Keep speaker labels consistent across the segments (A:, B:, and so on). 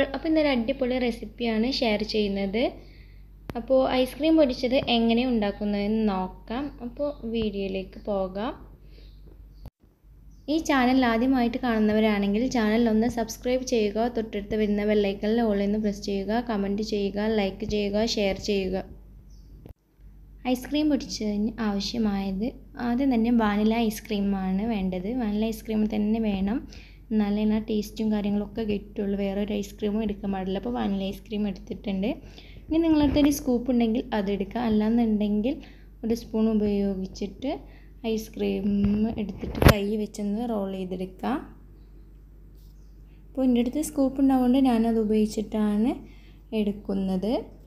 A: അപ്പോൾ ഇന്നൊരു അടിപൊളി റെസിപ്പിയാണ് ഷെയർ ചെയ്യുന്നത് അപ്പോൾ ഐസ്ക്രീം പൊരിച്ചത് എങ്ങനെ ഉണ്ടാക്കുന്നതെന്ന് നോക്കാം അപ്പോൾ വീഡിയോയിലേക്ക് പോകാം ഈ ചാനൽ ആദ്യമായിട്ട് കാണുന്നവരാണെങ്കിൽ ചാനൽ ഒന്ന് സബ്സ്ക്രൈബ് ചെയ്യുക തൊട്ടടുത്ത് വരുന്ന ബെല്ലൈക്കണിൽ ഓളിൽ നിന്ന് പ്രസ് ചെയ്യുക കമൻറ്റ് ചെയ്യുക ലൈക്ക് ചെയ്യുക ഷെയർ ചെയ്യുക ഐസ്ക്രീം പൊടിച്ചതിന് ആവശ്യമായത് ആദ്യം തന്നെ വാനില ഐസ്ക്രീമാണ് വേണ്ടത് വാനില ഐസ്ക്രീം തന്നെ വേണം എന്നാലേ ആ ടേസ്റ്റും കാര്യങ്ങളൊക്കെ കിട്ടുള്ളൂ വേറൊരു ഐസ്ക്രീമും എടുക്കാൻ പാടില്ല അപ്പോൾ വാനില ഐസ്ക്രീം എടുത്തിട്ടുണ്ട് ഇനി നിങ്ങളുടെ ഒരു സ്കൂപ്പ് ഉണ്ടെങ്കിൽ അതെടുക്കുക അല്ലാന്നുണ്ടെങ്കിൽ ഒരു സ്പൂൺ ഉപയോഗിച്ചിട്ട് ഐസ്ക്രീം എടുത്തിട്ട് കൈ വെച്ചൊന്ന് റോൾ ചെയ്തെടുക്കാം അപ്പോൾ എൻ്റെ അടുത്ത് സ്കൂപ്പ് ഉണ്ടാവുകൊണ്ട് ഞാനത് ഉപയോഗിച്ചിട്ടാണ് എടുക്കുന്നത്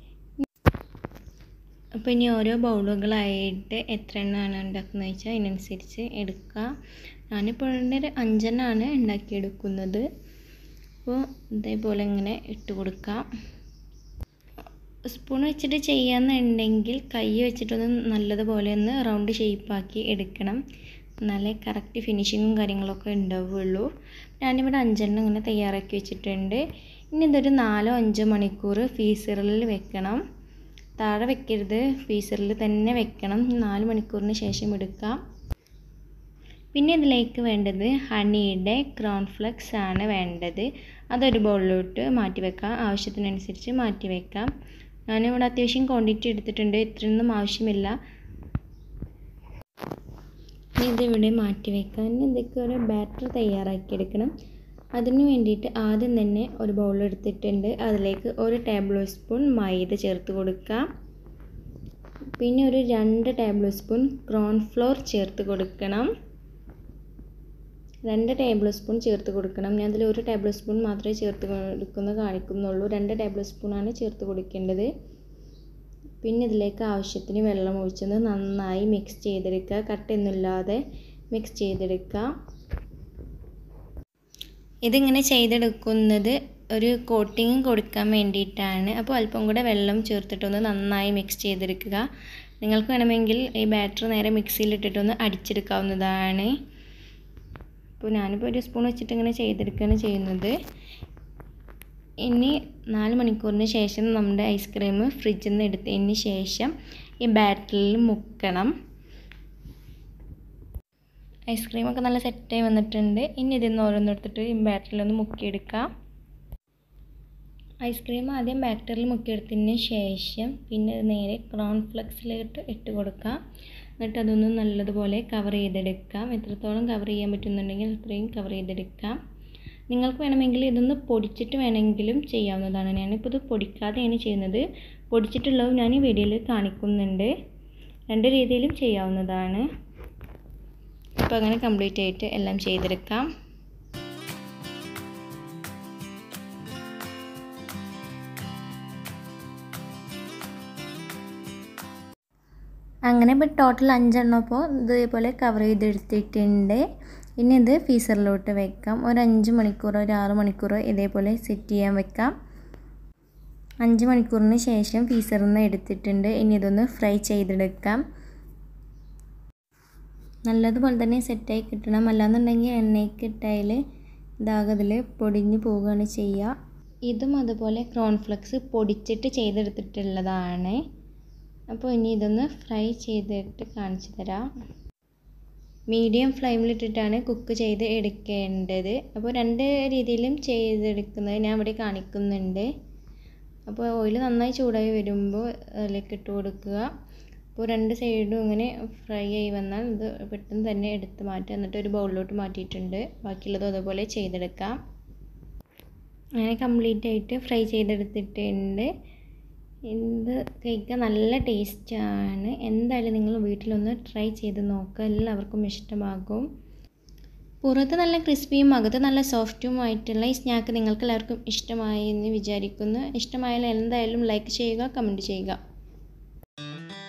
A: അപ്പോൾ ഇനി ഓരോ ബൗളുകളായിട്ട് എത്ര എണ്ണമാണ് ഉണ്ടാക്കുന്നത് വെച്ചാൽ അതിനനുസരിച്ച് എടുക്കുക ഞാനിപ്പോൾ ഒരു അഞ്ചെണ്ണമാണ് ഉണ്ടാക്കിയെടുക്കുന്നത് അപ്പോൾ ഇതേപോലെ ഇങ്ങനെ ഇട്ട് കൊടുക്കാം സ്പൂൺ വെച്ചിട്ട് ചെയ്യാന്നുണ്ടെങ്കിൽ കൈ വെച്ചിട്ടൊന്ന് നല്ലതുപോലെ ഒന്ന് റൗണ്ട് ഷേപ്പാക്കി എടുക്കണം എന്നാലേ കറക്റ്റ് ഫിനിഷിങ്ങും കാര്യങ്ങളൊക്കെ ഉണ്ടാവുള്ളൂ ഞാനിവിടെ അഞ്ചെണ്ണം ഇങ്ങനെ തയ്യാറാക്കി വെച്ചിട്ടുണ്ട് ഇനി ഇതൊരു നാലോ അഞ്ചോ മണിക്കൂർ ഫീസറിൽ വെക്കണം താഴെ വെക്കരുത് ഫീസറിൽ തന്നെ വെക്കണം നാല് മണിക്കൂറിന് ശേഷം എടുക്കാം പിന്നെ ഇതിലേക്ക് വേണ്ടത് ഹണിയുടെ ഫ്ലെക്സ് ആണ് വേണ്ടത് അതൊരു ബൗളിലോട്ട് മാറ്റി വെക്കാം ആവശ്യത്തിനനുസരിച്ച് മാറ്റി വെക്കാം ഞാനിവിടെ അത്യാവശ്യം ക്വാണ്ടിറ്റി എടുത്തിട്ടുണ്ട് ഇത്രയൊന്നും ആവശ്യമില്ല ഇതിവിടെ മാറ്റി വെക്കാം ഇനി ഇതൊക്കെ ഒരു ബാറ്റർ തയ്യാറാക്കിയെടുക്കണം അതിന് വേണ്ടിയിട്ട് ആദ്യം തന്നെ ഒരു ബൗൾ എടുത്തിട്ടുണ്ട് അതിലേക്ക് ഒരു ടേബിൾ സ്പൂൺ മൈദ ചേർത്ത് കൊടുക്കാം പിന്നെ ഒരു രണ്ട് ടേബിൾ സ്പൂൺ കോൺഫ്ലോർ ചേർത്ത് കൊടുക്കണം രണ്ട് ടേബിൾ സ്പൂൺ ചേർത്ത് കൊടുക്കണം ഞാൻ അതിൽ ഒരു ടേബിൾ സ്പൂൺ മാത്രമേ ചേർത്ത് കൊടുക്കുന്ന കാണിക്കുന്നുള്ളൂ രണ്ട് ടേബിൾ സ്പൂണാണ് ചേർത്ത് കൊടുക്കേണ്ടത് പിന്നെ ഇതിലേക്ക് ആവശ്യത്തിന് വെള്ളം ഒഴിച്ചൊന്ന് നന്നായി മിക്സ് ചെയ്തെടുക്കുക കട്ടയൊന്നുമില്ലാതെ മിക്സ് ചെയ്തെടുക്കുക ഇതിങ്ങനെ ചെയ്തെടുക്കുന്നത് ഒരു കോട്ടിങ് കൊടുക്കാൻ വേണ്ടിയിട്ടാണ് അപ്പോൾ അല്പം കൂടെ വെള്ളം ചേർത്തിട്ടൊന്ന് നന്നായി മിക്സ് ചെയ്തെടുക്കുക നിങ്ങൾക്ക് വേണമെങ്കിൽ ഈ ബാറ്റർ നേരെ മിക്സിയിലിട്ടിട്ടൊന്ന് അടിച്ചെടുക്കാവുന്നതാണ് അപ്പോൾ ഞാനിപ്പോൾ ഒരു സ്പൂൺ വെച്ചിട്ട് ഇങ്ങനെ ചെയ്തെടുക്കുകയാണ് ചെയ്യുന്നത് ഇനി നാല് മണിക്കൂറിന് ശേഷം നമ്മുടെ ഐസ്ക്രീം ഫ്രിഡ്ജിൽ നിന്ന് എടുത്തതിന് ശേഷം ഈ ബാറ്ററിൽ മുക്കണം ഐസ്ക്രീമൊക്കെ നല്ല സെറ്റായി വന്നിട്ടുണ്ട് ഇനി ഇതിൽ നിന്ന് ഓരോന്നെടുത്തിട്ട് ഈ ബാറ്ററിലൊന്ന് മുക്കിയെടുക്കാം ഐസ്ക്രീം ആദ്യം ബാറ്ററിൽ മുക്കിയെടുത്തതിന് ശേഷം പിന്നെ നേരെ ഫ്ലെക്സിലോട്ട് ഇട്ട് കൊടുക്കാം എന്നിട്ട് അതൊന്ന് നല്ലതുപോലെ കവർ ചെയ്തെടുക്കാം എത്രത്തോളം കവർ ചെയ്യാൻ പറ്റുന്നുണ്ടെങ്കിൽ അത്രയും കവർ ചെയ്തെടുക്കാം നിങ്ങൾക്ക് വേണമെങ്കിൽ ഇതൊന്ന് പൊടിച്ചിട്ട് വേണമെങ്കിലും ചെയ്യാവുന്നതാണ് ഞാനിപ്പോൾ ഇത് പൊടിക്കാതെയാണ് ചെയ്യുന്നത് പൊടിച്ചിട്ടുള്ളത് ഞാൻ ഈ വീഡിയോയിൽ കാണിക്കുന്നുണ്ട് രണ്ട് രീതിയിലും ചെയ്യാവുന്നതാണ് അപ്പോൾ അങ്ങനെ കംപ്ലീറ്റ് ആയിട്ട് എല്ലാം ചെയ്തെടുക്കാം അങ്ങനെ ഇപ്പോൾ ടോട്ടൽ അഞ്ചെണ്ണം ഇപ്പോൾ ഇതേപോലെ കവർ ചെയ്തെടുത്തിട്ടുണ്ട് ഇനി ഇത് ഫീസറിലോട്ട് വെക്കാം ഒരു അഞ്ച് മണിക്കൂറോ ഒരു ആറ് മണിക്കൂറോ ഇതേപോലെ സെറ്റ് ചെയ്യാൻ വെക്കാം അഞ്ച് മണിക്കൂറിന് ശേഷം ഫീസറിൽ നിന്ന് എടുത്തിട്ടുണ്ട് ഇനി ഇതൊന്ന് ഫ്രൈ ചെയ്തെടുക്കാം നല്ലതുപോലെ തന്നെ സെറ്റായി കിട്ടണം അല്ലാന്നുണ്ടെങ്കിൽ എണ്ണയ്ക്ക് ഇട്ടാൽ ഇതാകതിൽ പൊടിഞ്ഞ് പോവുകയാണ് ചെയ്യുക ഇതും അതുപോലെ കോൺഫ്ലെക്സ് പൊടിച്ചിട്ട് ചെയ്തെടുത്തിട്ടുള്ളതാണ് അപ്പോൾ ഇനി ഇതൊന്ന് ഫ്രൈ ചെയ്തിട്ട് കാണിച്ചു തരാം മീഡിയം ഫ്ലെയിമിലിട്ടിട്ടാണ് കുക്ക് ചെയ്ത് എടുക്കേണ്ടത് അപ്പോൾ രണ്ട് രീതിയിലും ചെയ്തെടുക്കുന്നത് ഞാൻ ഇവിടെ കാണിക്കുന്നുണ്ട് അപ്പോൾ ഓയിൽ നന്നായി ചൂടായി വരുമ്പോൾ അതിലേക്ക് ഇട്ട് കൊടുക്കുക അപ്പോൾ രണ്ട് സൈഡും ഇങ്ങനെ ഫ്രൈ ആയി വന്നാൽ ഇത് പെട്ടെന്ന് തന്നെ എടുത്ത് മാറ്റുക എന്നിട്ട് ഒരു ബൗളിലോട്ട് മാറ്റിയിട്ടുണ്ട് ബാക്കിയുള്ളതും അതുപോലെ ചെയ്തെടുക്കാം അങ്ങനെ കംപ്ലീറ്റ് ആയിട്ട് ഫ്രൈ ചെയ്തെടുത്തിട്ടുണ്ട് ഇത് കഴിക്കാൻ നല്ല ടേസ്റ്റാണ് എന്തായാലും നിങ്ങൾ വീട്ടിലൊന്ന് ട്രൈ ചെയ്ത് നോക്കുക എല്ലാവർക്കും ഇഷ്ടമാകും പുറത്ത് നല്ല ക്രിസ്പിയും അകത്ത് നല്ല സോഫ്റ്റുമായിട്ടുള്ള ഈ സ്നാക്ക് നിങ്ങൾക്ക് എല്ലാവർക്കും ഇഷ്ടമായി എന്ന് വിചാരിക്കുന്നു ഇഷ്ടമായാലും എന്തായാലും ലൈക്ക് ചെയ്യുക കമൻറ്റ് ചെയ്യുക